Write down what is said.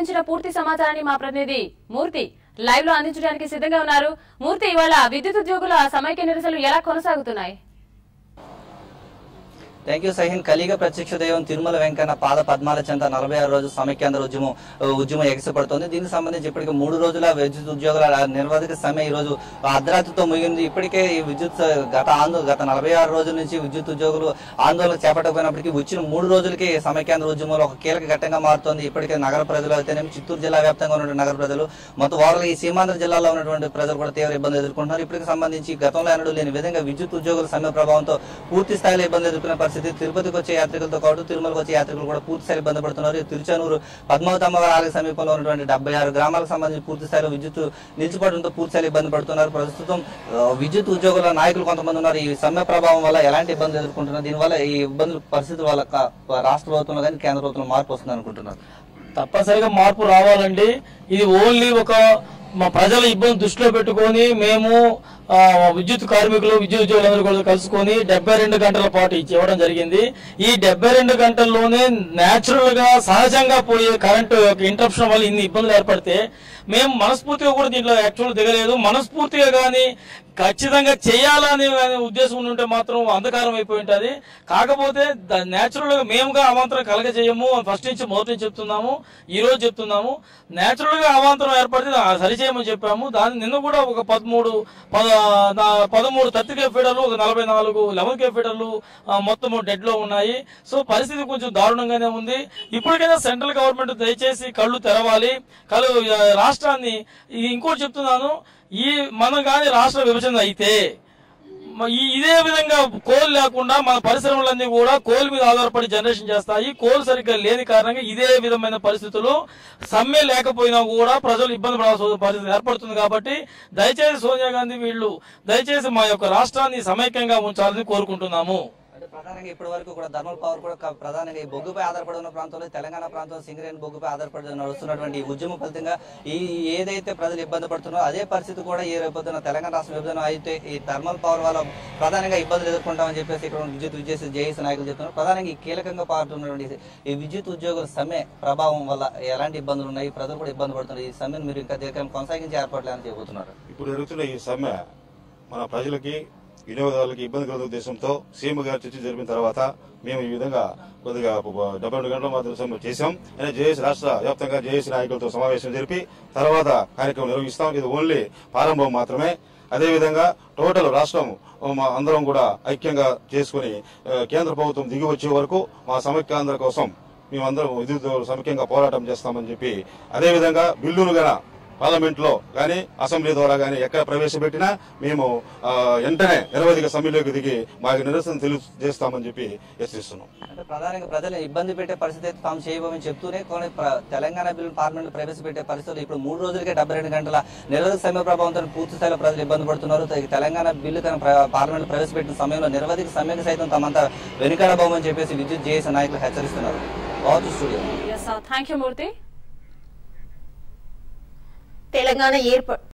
సంబంధించిన పూర్తి సమాచారాన్ని మా ప్రతినిధి మూర్తి లైవ్ లో అందించడానికి సిద్ధంగా ఉన్నారు మూర్తి ఇవాళ విద్యుత్ ఉద్యోగుల సమైక్య నిరసనలు ఎలా కొనసాగుతున్నాయి థ్యాంక్ యూ సహిన్ కలిగ ప్రత్యక్ష దైవం తిరుమల వెంకన్న పాద పద్మాల చెంత నలభై ఆరు రోజు సమైక్యాంధ్ర ఉద్యమం ఉద్యమం ఎగసిపడుతోంది దీనికి సంబంధించి ఇప్పటికే మూడు రోజుల విద్యుత్ ఉద్యోగుల నిర్వాధిక సమ్మె ఈ రోజు అర్ధరాత్రితో ముగింది ఇప్పటికే ఈ విద్యుత్ గత ఆందోళన గత నలభై ఆరు రోజుల నుంచి విద్యుత్ ఉద్యోగులు ఆందోళన చేపట్టకపోయినప్పటికీ వచ్చిన మూడు రోజులకి సమైక్యాంధ్ర ఉద్యమంలో ఒక కీలక ఘట్టంగా మారుతోంది ఇప్పటికే నగర ప్రజలు అయితేనేమి చిత్తూరు జిల్లా వ్యాప్తంగా ఉన్నటువంటి నగర ప్రజలు మొత్తం ఓవరాల్ ఈ సీమాంధ్ర జిల్లాలో ఉన్నటువంటి ప్రజలు కూడా తీవ్ర ఇబ్బంది ఎదుర్కొంటున్నారు ఇప్పటికి సంబంధించి గతంలో ఎన్నడూ లేని విధంగా విద్యుత్ ఉద్యోగుల సమ్మె ప్రభావంతో పూర్తి స్థాయిలో ఇబ్బంది ఎదుర్కొనే పరిస్థితి తిరుపతికి వచ్చే యాత్రికులతో పాటు తిరుమలకు వచ్చే యాత్రికులు కూడా పూర్తి స్థాయిలో ఇబ్బంది పడుతున్నారు ఈ తిరుచానూరు పద్మావతి అమ్మవారి ఆలయ సమీపంలో ఉన్నటువంటి డెబ్బై ఆరు గ్రామాలకు సంబంధించి పూర్తి స్థాయిలో విద్యుత్ నిలిచిపోవడంతో పూర్తి స్థాయిలో ఇబ్బంది పడుతున్నారు ప్రస్తుతం ఆ, విద్యుత్ ఉద్యోగుల నాయకులు కొంతమంది ఉన్నారు ఈ సమ్మె ప్రభావం వల్ల ఎలాంటి ఇబ్బందులు ఎదుర్కొంటున్నారు దీనివల్ల ఈ ఇబ్బందుల పరిస్థితుల వల్ల క- రాష్ట్ర ప్రభుత్వంలో కానీ కేంద్ర ప్రభుత్వంలో మార్పు వస్తుంది అనుకుంటున్నారు తప్పనిసరిగా మార్పు రావాలండి ఇది ఓన్లీ ఒక మా ప్రజల ఇబ్బంది దృష్టిలో పెట్టుకొని మేము ఆ, విద్యుత్ కార్మికులు విద్యుత్ ఉద్యోగులందరూ కూడా కలుసుకొని డెబ్బై రెండు గంటల పాటు ఇచ్చి ఇవ్వడం జరిగింది ఈ డెబ్బై రెండు గంటల్లోనే న్యాచురల్ గా సహజంగా పోయే కరెంటు యొక్క ఇంటరప్షన్ వల్ల ఇన్ని ఇబ్బందులు ఏర్పడితే మేము మనస్ఫూర్తిగా కూడా దీంట్లో యాక్చువల్ దిగలేదు మనస్ఫూర్తిగా కానీ ఖచ్చితంగా చేయాలని అనే ఉద్దేశం ఉంటే మాత్రం అంధకారం అయిపోయి ఉంటుంది కాకపోతే నేచురల్ గా మేముగా అవాంతరం కలగజేయము ఫస్ట్ నుంచి మొదటి నుంచి చెప్తున్నాము ఈ రోజు చెప్తున్నాము నేచురల్ గా అవాంతరం ఏర్పడితే దాన్ని సరిచేయమని చెప్పాము దాన్ని నిన్న కూడా ఒక పదమూడు పద నా- పదమూడు థర్టీ కే ఫీడర్లు ఒక నలభై నాలుగు లెవెన్ కే ఫీడర్లు ఆ, మొత్తం డెడ్ లో ఉన్నాయి సో పరిస్థితి కొంచెం దారుణంగానే ఉంది ఇప్పటికైనా సెంట్రల్ గవర్నమెంట్ దయచేసి కళ్ళు తెరవాలి కళ్ళు ఆ, రాష్ట్రాన్ని ఇది ఇంకోటి చెప్తున్నాను ఈ మనం కానీ రాష్ట్ర విభజన అయితే మ- ఈ- ఇదే విధంగా కోల్ లేకుండా మన పరిశ్రమలన్నీ కూడా కోల్ మీద ఆధారపడి జనరేషన్ చేస్తాయి కోల్ సరిగ్గా లేని కారణంగా ఇదే విధమైన పరిస్థితులు సమ్మె లేకపోయినా కూడా ప్రజలు ఇబ్బంది పడాల్సిన పరిస్థితి ఏర్పడుతుంది కాబట్టి దయచేసి సోనియా గాంధీ వీళ్ళు దయచేసి మా యొక్క రాష్ట్రాన్ని సమైక్యంగా ఉంచాలని కోరుకుంటున్నాము అంటే ప్రధానంగా ఇప్పటి వరకు కూడా థర్మల్ పవర్ కూడా క- ప్రధానంగా ఈ బొగ్గుపై ఆధారపడి ఉన్న ప్రాంతంలో తెలంగాణ ప్రాంతం సింగరేణి బొగ్గుపై ఆధారపడి నడుస్తున్నటువంటి ఈ ఉద్యమ ఫలితంగా ఈ ఏదైతే ప్రజలు ఇబ్బంది పడుతున్నారో అదే పరిస్థితి కూడా ఈ రేపొద్దున తెలంగాణ రాష్ట్ర విభజన అయితే ఈ థర్మల్ పవర్ వల్ల ప్రధానంగా ఇబ్బందులు ఎదుర్కొంటామని చెప్పేసి ఇక్కడ ఉన్న విద్యుత్ విజేసి జేఏసీ నాయకులు చెప్తున్నారు ప్రధానంగా ఈ కీలకంగా పాల్గొన్నటువంటి ఈ విద్యుత్ ఉద్యోగుల సమ్మె ప్రభావం వల్ల ఎలాంటి ఇబ్బందులు ఉన్నాయి ప్రజలు కూడా ఇబ్బంది పడుతున్నారు ఈ సమ్మెను మీరు ఇంకా దీర్ఘకాలం కొనసాగించి ఏర్పాట్లు అని చెబుతున్నారు ఇప్పుడు జరుగుతున్న ఈ సమ్మె మన ప్రజలకి వినియోగదారులకి ఇబ్బంది కలిగే ఉద్దేశంతో సీఎం గారు చర్చ జరిపిన తర్వాత మేము ఈ విధంగా కొద్దిగా డెబ్బై రెండు గంటల మాత్రం సమ్మె చేశాం అయినా జేఏసీ రాష్ట్ర వ్యాప్తంగా జేఏసీ నాయకులతో సమావేశం జరిపి తర్వాత కార్యక్రమం నిర్వహిస్తాం ఇది ఓన్లీ ప్రారంభం మాత్రమే అదేవిధంగా టోటల్ రాష్ట్రం మా అందరం కూడా ఐక్యంగా చేసుకుని ఆ, కేంద్ర ప్రభుత్వం దిగి వచ్చే వరకు మా సమైక్యాంధ్ర కోసం మేమందరం విద్యుత్ సమైక్యంగా పోరాటం చేస్తామని చెప్పి అదేవిధంగా బిల్లును గన పార్లమెంట్ లో గానీ అసెంబ్లీ ద్వారా గానీ ఎక్కడ ప్రవేశపెట్టినా మేము ఆ, వెంటనే నిరవధిక సమ్మెలోకి దిగి మాకు నిరసన తెలియజేస్తామని చెప్పి హెచ్చరిస్తున్నాం అంటే ప్రధానంగా ప్రజలు ఇబ్బంది పెట్టే పరిస్థితి అయితే తాము చేయబోమని చెప్తూనే కొన్ని ప్ర- తెలంగాణ బిల్లు పార్లమెంట్ ప్రవేశపెట్టే పరిస్థితులు ఇప్పుడు మూడు రోజులకే డెబ్బై రెండు గంటల నిరవధిక సమ్మె ప్రభావంతో పూర్తి స్థాయిలో ప్రజలు ఇబ్బంది పడుతున్నారు త- తెలంగాణ బిల్లు కనుక ప్ర- పార్లమెంట్ ప్రవేశపెట్టిన సమయంలో నిరవధిక సమ్మెకు సైతం తమంతా వెనుకాడబోమని చెప్పేసి విద్యుత్ జేఏసీ నాయకులు హెచ్చరిస్తున్నారు బాతు studio thank you Murthy Telangana ఏర్ప